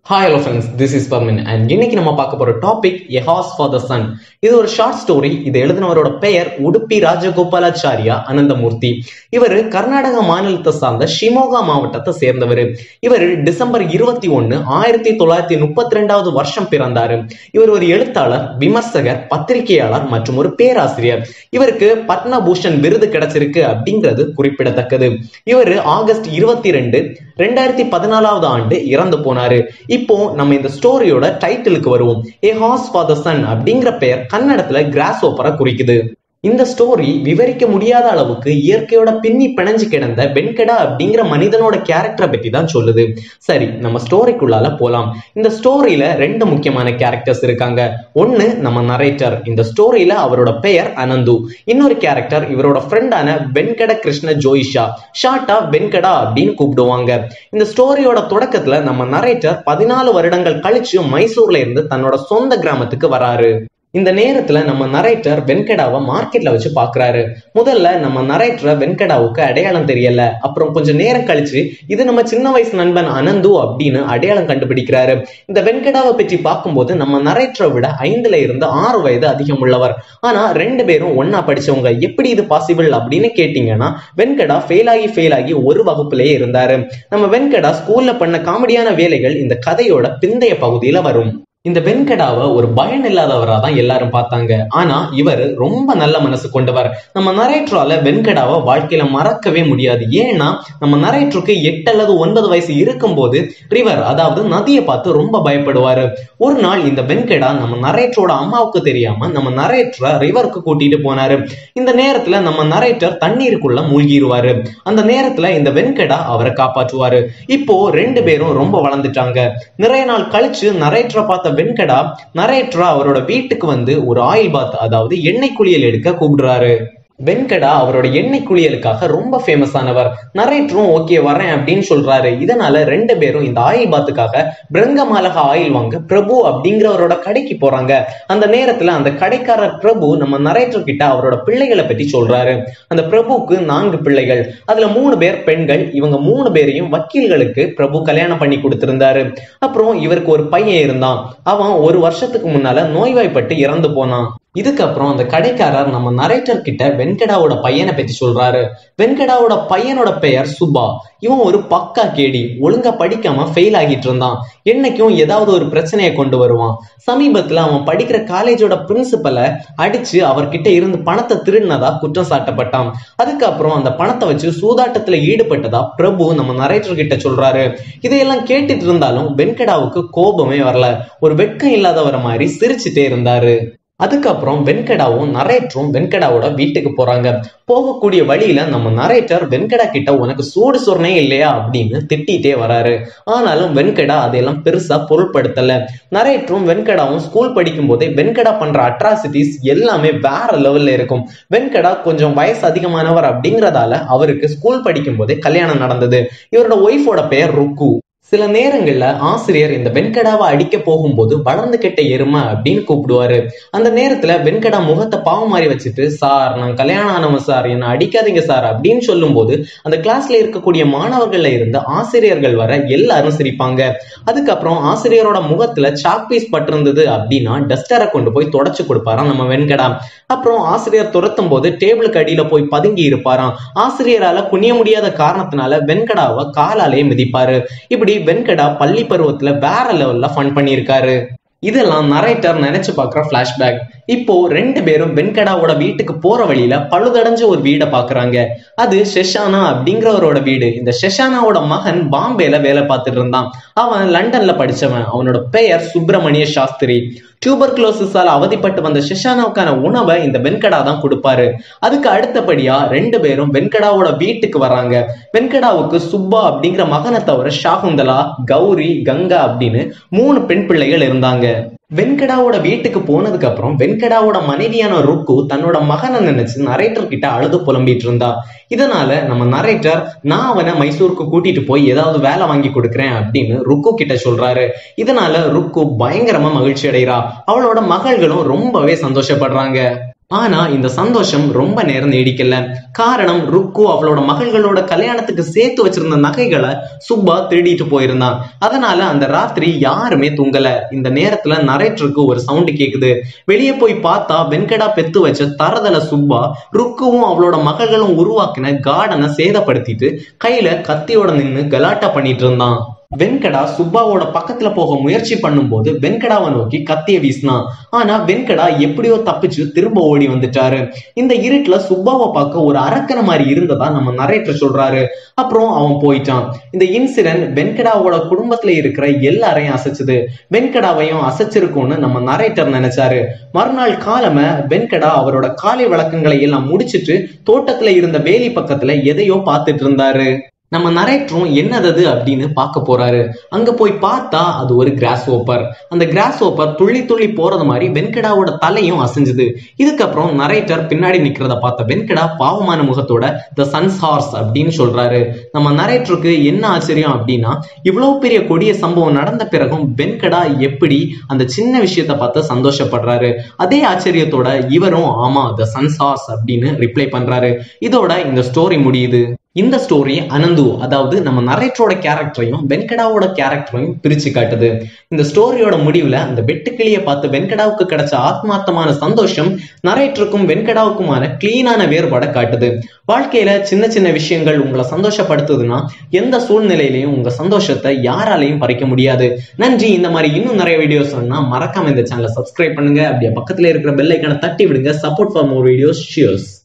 hi hello friends this is பர்மின் and இன்னைக்கு நம்ம பார்க்க போற topic a horse for the sun இது ஒரு ஷார்ட் ஸ்டோரி இது எழுதினவரோட பெயர் உடுப்பி ராஜகோபாலாச்சாரியா அனந்தமூர்த்தி இவர் கர்நாடக மாநிலத்தை சார்ந்த ஷிமோகா மாவட்டத்தை சேர்ந்தவர் இவர் டிசம்பர் இருபத்தி ஒன்னு ஆயிரத்தி தொள்ளாயிரத்தி முப்பத்தி ரெண்டாவது வருஷம் பிறந்தாரு இவர் ஒரு எழுத்தாளர் விமர்சகர் பத்திரிகையாளர் மற்றும் ஒரு பேராசிரியர் இவருக்கு பத்மபூஷன் விருது கிடைச்சிருக்கு அப்படிங்கிறது குறிப்பிடத்தக்கது இவர் ஆகஸ்ட் இருபத்தி ரெண்டு ரெண்டாயிரத்தி பதினாலாவது ஆண்டு இறந்து போனாரு இப்போ நம்ம இந்த ஸ்டோரியோட டைட்டிலுக்கு வருவோம் a horse for the sun அப்படிங்கிற பெயர் கன்னடத்துல கிராஸ் ஓப்பரா குறிக்குது இந்த ஸ்டோரி விவரிக்க முடியாத அளவுக்கு இயற்கையோட பின்னி பிணைஞ்சு கிடந்த வெண்கடா அப்படிங்கிற மனிதனோட கேரக்டரை பத்தி தான் சொல்லுது சரி நம்ம ஸ்டோரிக்குள்ளால போலாம் இந்த ஸ்டோரியில ரெண்டு முக்கியமான கேரக்டர்ஸ் இருக்காங்க ஒன்னு நம்ம நரேட்டர் இந்த ஸ்டோரியில அவரோட பெயர் அனந்து இன்னொரு கேரக்டர் இவரோட ஃப்ரெண்டான வெண்கட கிருஷ்ண ஜோயிஷா ஷார்ட்டா வெண்கடா அப்படின்னு கூப்பிடுவாங்க இந்த ஸ்டோரியோட தொடக்கத்துல நம்ம நரேட்டர் பதினாலு வருடங்கள் கழிச்சு மைசூர்ல இருந்து தன்னோட சொந்த கிராமத்துக்கு வராரு இந்த நேரத்துல நம்ம நரேட்டர் வெண்கடாவை மார்க்கெட்ல வச்சு பாக்குறாரு முதல்ல நம்ம நரேட்டரை வெண்கடாவுக்கு அடையாளம் தெரியல அப்புறம் கொஞ்சம் நேரம் கழிச்சு இது நம்ம சின்ன வயசு நண்பன் அனந்து அப்படின்னு அடையாளம் கண்டுபிடிக்கிறாரு இந்த வெண்கடாவை பற்றி பார்க்கும்போது நம்ம நரேட்டரை விட ஐந்துல இருந்து ஆறு வயது அதிகம் உள்ளவர் ஆனா ரெண்டு பேரும் ஒன்னா படிச்சவங்க எப்படி இது பாசிபிள் அப்படின்னு கேட்டீங்கன்னா வெண்கடா ஃபெயில் ஆகி ஃபெயில் ஆகி ஒரு வகுப்புலயே இருந்தாரு நம்ம வெண்கடா ஸ்கூல்ல பண்ண காமெடியான வேலைகள் இந்த கதையோட பிந்தைய பகுதியில வரும் இந்த வெண்கடாவை ஒரு பயன் இல்லாதவரா தான் எல்லாரும் பார்த்தாங்க ஆனா இவர் ரொம்ப நல்ல மனசு கொண்டவர் நம்ம நரேட்டரால வெண்கடாவை வாழ்க்கையில மறக்கவே முடியாது ஏன்னா நம்ம நரேட்டருக்கு எட்டு அல்லது ஒன்பது வயசு இருக்கும்போது ரிவர் அதாவது நதியை பார்த்து ரொம்ப பயப்படுவாரு ஒரு நாள் இந்த வெண்கடா நம்ம நரேட்டரோட அம்மாவுக்கு தெரியாம நம்ம நரேட்டரை ரிவருக்கு கூட்டிட்டு போனாரு இந்த நேரத்துல நம்ம நரேட்டர் தண்ணீருக்குள்ள மூழ்கிடுவாரு அந்த நேரத்துல இந்த வெண்கடா அவரை காப்பாற்றுவாரு இப்போ ரெண்டு பேரும் ரொம்ப வளர்ந்துட்டாங்க நிறைய நாள் கழிச்சு நரேட்டரை பார்த்த வெண்கடா நரேட்டரா அவரோட வீட்டுக்கு வந்து ஒரு ஆயில் பாத் அதாவது எண்ணெய் குளியல் எடுக்க கூப்பிடுறாரு வெண்கடா அவரோட எண்ணெய் குளியலுக்காக ரொம்ப ஃபேமஸ் ஆனவர் நரேட்டரும் ஓகே வரேன் அப்படின்னு சொல்றாரு இதனால ரெண்டு பேரும் இந்த ஆயில் பாத்துக்காக பிரங்கமாலக ஆயில் வாங்க பிரபு அப்படிங்கிறவரோட கடைக்கு போறாங்க அந்த நேரத்துல அந்த கடைக்காரர் பிரபு நம்ம நரேட்டர் கிட்ட அவரோட பிள்ளைகளை பத்தி சொல்றாரு அந்த பிரபுக்கு நான்கு பிள்ளைகள் அதுல மூணு பேர் பெண்கள் இவங்க மூணு பேரையும் வக்கீல்களுக்கு பிரபு கல்யாணம் பண்ணி கொடுத்திருந்தாரு அப்புறம் இவருக்கு ஒரு பையன் இருந்தான் அவன் ஒரு வருஷத்துக்கு முன்னால நோய்வாய்ப்பட்டு இறந்து போனான் இதுக்கப்புறம் அந்த கடைக்காரர் நம்ம நரேட்டர் கிட்ட வெண்கடாவோட பையனை பத்தி சொல்றாரு வெண்கடாவோட பையனோட பெயர் சுபா இவன் ஒரு பக்கா கேடி ஒழுங்கா படிக்காம ஃபெயில் ஆகிட்டு இருந்தான் என்னைக்கும் ஏதாவது ஒரு பிரச்சனையை கொண்டு வருவான் சமீபத்துல அவன் படிக்கிற காலேஜோட பிரின்சிபலை அடிச்சு அவர்கிட்ட இருந்து பணத்தை திருடினதா குற்றம் சாட்டப்பட்டான் அதுக்கப்புறம் அந்த பணத்தை வச்சு சூதாட்டத்துல ஈடுபட்டதா பிரபு நம்ம நரேட்டர் கிட்ட சொல்றாரு இதையெல்லாம் கேட்டுட்டு இருந்தாலும் வெண்கடாவுக்கு கோபமே வரல ஒரு வெட்கம் இல்லாதவர மாதிரி சிரிச்சுட்டே இருந்தாரு அதுக்கப்புறம் வெண்கடாவும் நரேட்டரும் வெண்கடாவோட வீட்டுக்கு போறாங்க போகக்கூடிய வழியில நம்ம நரேட்டர் வெண்கடா கிட்ட உனக்கு சூடு சொரணே இல்லையா அப்படின்னு திட்டிகிட்டே வராரு ஆனாலும் வெண்கடா அதையெல்லாம் பெருசா பொருட்படுத்தல நரேட்டரும் வெண்கடாவும் ஸ்கூல் படிக்கும் போதே வெண்கடா பண்ற அட்ராசிட்டிஸ் எல்லாமே வேற லெவல்ல இருக்கும் வெண்கடா கொஞ்சம் வயசு அதிகமானவர் அப்படிங்கறதால அவருக்கு ஸ்கூல் படிக்கும் போதே கல்யாணம் நடந்தது இவரோட ஒய்ஃபோட பெயர் ருக்கு சில நேரங்கள்ல ஆசிரியர் இந்த வெண்கடாவை அடிக்க போகும்போது வளர்ந்து கெட்ட எருமை அப்படின்னு கூப்பிடுவாரு அந்த நேரத்துல வெண்கடா முகத்தை பாவம் மாறி வச்சுட்டு சார் நான் கல்யாணம் ஆனவன் சார் என்ன அடிக்காதீங்க சார் அப்படின்னு சொல்லும் போது அந்த கிளாஸ்ல இருக்கக்கூடிய மாணவர்கள்ல இருந்து ஆசிரியர்கள் வர எல்லாரும் சிரிப்பாங்க அதுக்கப்புறம் ஆசிரியரோட முகத்துல சாக் பீஸ் பட்டிருந்தது அப்படின்னா டஸ்டரை கொண்டு போய் தொடச்சு கொடுப்பாராம் நம்ம வெண்கடா அப்புறம் ஆசிரியர் துரத்தும் போது டேபிளுக்கு அடியில போய் பதுங்கி இருப்பாராம் ஆசிரியரால குனிய முடியாத காரணத்தினால வெண்கடாவை காலாலேயே மிதிப்பாரு இப்படி வெண்கடா பள்ளி பருவத்துல வேற லெவல்ல ஃபன் பண்ணியிருக்காரு இதெல்லாம் நரேட்டர் நினைச்சு பாக்குற பிளாஷ்பேக் இப்போ ரெண்டு பேரும் வெண்கடாவோட வீட்டுக்கு போற வழியில பழுதடைஞ்ச ஒரு வீடை பாக்குறாங்க அது ஷெஷானா அப்படிங்கிறவரோட வீடு இந்த ஷெஷானாவோட மகன் பாம்பேல வேலை பார்த்துட்டு இருந்தான் அவன் லண்டன்ல படிச்சவன் அவனோட பெயர் சுப்பிரமணிய சாஸ்திரி டியூபர் குளோசிஸால அவதிப்பட்டு வந்த ஷெஷானாவுக்கான உணவை இந்த வெண்கடா தான் கொடுப்பாரு அதுக்கு அடுத்தபடியா ரெண்டு பேரும் வெண்கடாவோட வீட்டுக்கு வராங்க வெண்கடாவுக்கு சுப்பா அப்படிங்கிற மகனை தவிர ஷாகுந்தலா கௌரி கங்கா அப்படின்னு மூணு பெண் பிள்ளைகள் இருந்தாங்க வெண்கடாவோட வீட்டுக்கு போனதுக்கு அப்புறம் வெண்கடாவோட மனைவியான ருக்கு தன்னோட மகனை நினைச்சு நரேட்டர் கிட்ட அழுது புலம்பிட்டு இருந்தா இதனால நம்ம நரேட்டர் நான் அவனை மைசூருக்கு கூட்டிட்டு போய் ஏதாவது வேலை வாங்கி கொடுக்குறேன் அப்படின்னு ருக்கு கிட்ட சொல்றாரு இதனால ருக்கு பயங்கரமா மகிழ்ச்சி அடைகிறா அவளோட மகள்களும் ரொம்பவே சந்தோஷப்படுறாங்க ஆனா இந்த சந்தோஷம் ரொம்ப நேரம் நீடிக்கல காரணம் ருக்கு அவளோட மகள்களோட கல்யாணத்துக்கு சேர்த்து வச்சிருந்த நகைகளை சுப்பா திருடிட்டு போயிருந்தான் அதனால அந்த ராத்திரி யாருமே தூங்கல இந்த நேரத்துல நரேட்டருக்கு ஒரு சவுண்ட் கேக்குது வெளியே போய் பார்த்தா வெங்கடா பெத்து வச்ச தரதல சுப்பா ருக்குவும் அவளோட மகள்களும் உருவாக்கின கார்டனை சேதப்படுத்திட்டு கையில கத்தியோட நின்னு கலாட்டா பண்ணிட்டு இருந்தான் வெங்கடா சுப்பாவோட பக்கத்துல போக முயற்சி பண்ணும்போது வெங்கடாவை நோக்கி கத்திய வீசினான் ஆனா வெங்கடா எப்படியோ தப்பிச்சு திரும்ப ஓடி வந்துட்டாரு இந்த இருட்டுல சுப்பாவை பார்க்க ஒரு அரக்கன மாதிரி இருந்ததா நம்ம நரேட்டர் சொல்றாரு அப்புறம் அவன் போயிட்டான் இந்த இன்சிடென்ட் வெங்கடாவோட குடும்பத்துல இருக்கிற எல்லாரையும் அசைச்சுது வெங்கடாவையும் அசைச்சிருக்கும்னு நம்ம நரேட்டர் நினைச்சாரு மறுநாள் காலம வெங்கடா அவரோட காலை வழக்கங்களை எல்லாம் முடிச்சிட்டு தோட்டத்துல இருந்த வேலி பக்கத்துல எதையோ பார்த்துட்டு இருந்தாரு நம்ம நரேட்டரும் என்னது அப்படின்னு பார்க்க போறாரு அங்க போய் பார்த்தா அது ஒரு கிராஸ் ஓப்பர் அந்த கிராஸ் ஓப்பர் துள்ளி துள்ளி போறது மாதிரி வென்கடாவோட தலையும் அசைஞ்சுது இதுக்கப்புறம் நரேட்டர் பின்னாடி நிக்கிறத பார்த்த வென்கடா பாவமான முகத்தோட த சன்ஸ் ஹார்ஸ் அப்படின்னு சொல்றாரு நம்ம நரேட்டருக்கு என்ன ஆச்சரியம் அப்படின்னா இவ்வளவு பெரிய கொடிய சம்பவம் நடந்த பிறகும் வென்கடா எப்படி அந்த சின்ன விஷயத்த பார்த்து சந்தோஷப்படுறாரு அதே ஆச்சரியத்தோட இவரும் ஆமா த சன்ஸ் ஹார்ஸ் அப்படின்னு ரிப்ளை பண்றாரு இதோட இந்த ஸ்டோரி முடியுது இந்த ஸ்டோரி அனந்து அதாவது நம்ம நரேட்டரோட கேரக்டரையும் வெங்கடாவோட கேரக்டரையும் பிரிச்சு காட்டுது இந்த ஸ்டோரியோட முடிவுல அந்த வெட்டுக்கிளியை பார்த்து வெங்கடாவுக்கு கிடைச்ச ஆத்மார்த்தமான சந்தோஷம் நரேட்டருக்கும் வெங்கடாவுக்குமான கிளீனான வேறுபாடை காட்டுது வாழ்க்கையில சின்ன சின்ன விஷயங்கள் உங்களை சந்தோஷப்படுத்துதுன்னா எந்த சூழ்நிலையிலையும் உங்க சந்தோஷத்தை யாராலையும் பறிக்க முடியாது நன்றி இந்த மாதிரி இன்னும் நிறைய வீடியோஸ் சொன்னா மறக்காம இந்த சேனலை சப்ஸ்கிரைப் பண்ணுங்க அப்படியே பக்கத்துல இருக்கிற பெல் ஐக்கான தட்டி விடுங்க support for more videos shears